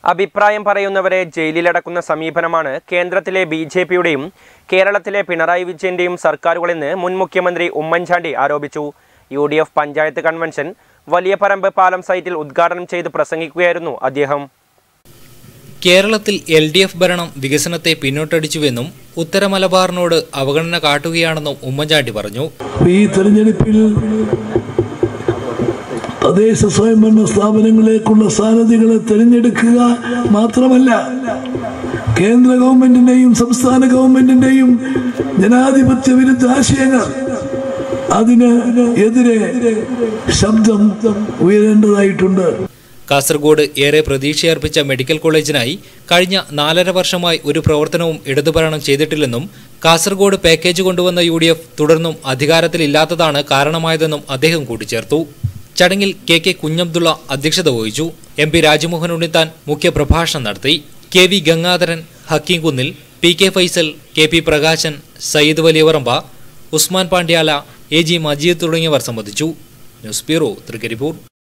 അഭിപ്രായം പറയുന്നവരെ ജയിലിലടക്കുന്ന സമീപനമാണ് കേന്ദ്രത്തിലെ ബി ജെ പിയുടെയും കേരളത്തിലെ പിണറായി വിജയന്റെയും സർക്കാരുകളെന്ന് മുൻ മുഖ്യമന്ത്രി ഉമ്മൻചാണ്ടി ആരോപിച്ചു U D F panchayat convention Valiya Paramba പാലം സൈറ്റിൽ ഉദ്ഘാടനം ചെയ്ത് പ്രസംഗിക്കുകയായിരുന്നു അദ്ദേഹം കേരളത്തിൽ എൽ ഡി എഫ് ഭരണം വികസനത്തെ പിന്നോട്ടടിച്ചുവെന്നും ഉത്തര മലബാറിനോട് അവഗണന കാട്ടുകയാണെന്നും ഉമ്മൻചാണ്ടി പറഞ്ഞു ഈ തെരഞ്ഞെടുപ്പിൽ തദ്ദേശ സ്വയംഭരണ സ്ഥാപനങ്ങളിലേക്കുള്ള സ്ഥാനാർത്ഥികളെ തിരഞ്ഞെടുക്കുക മാത്രമല്ല കേന്ദ്ര ഗവൺമെന്റിന്റെയും സംസ്ഥാന ഗവൺമെന്റിന്റെയും ജനാധിപത്യ വിരുദ്ധ ആശയങ്ങൾ അതിന് എതിരെ ശബ്ദം ഉയരേണ്ടതായിട്ടുണ്ട് കാസർഗോഡ് ഏറെ പ്രതീക്ഷയർപ്പിച്ച മെഡിക്കൽ കോളേജിനായി കഴിഞ്ഞ നാലര വർഷമായി ഒരു പ്രവർത്തനവും ഇടതുഭരണം ചെയ്തിട്ടില്ലെന്നും കാസർഗോഡ് പാക്കേജ് കൊണ്ടുവന്ന യു ഡി എഫ് തുടർന്നും അധികാരത്തിലില്ലാത്തതാണ് കാരണമായതെന്നും അദ്ദേഹം കൂട്ടിച്ചേർത്തു ചടങ്ങിൽ കെ കെ കുഞ്ഞബ്ദുള്ള അധ്യക്ഷത വഹിച്ചു എം പി രാജ്മോഹൻ ഉണ്ണിത്താൻ മുഖ്യപ്രഭാഷണം നടത്തി K V Gangadharan Hakeem Kunnil P K Faisal K P Prakashan Sayyid Valiyavaramba Usman Pandyala A G Majeed തുടങ്ങിയവർ സംബന്ധിച്ചു ന്യൂസ് ബ്യൂറോ തൃക്കരിപ്പൂർ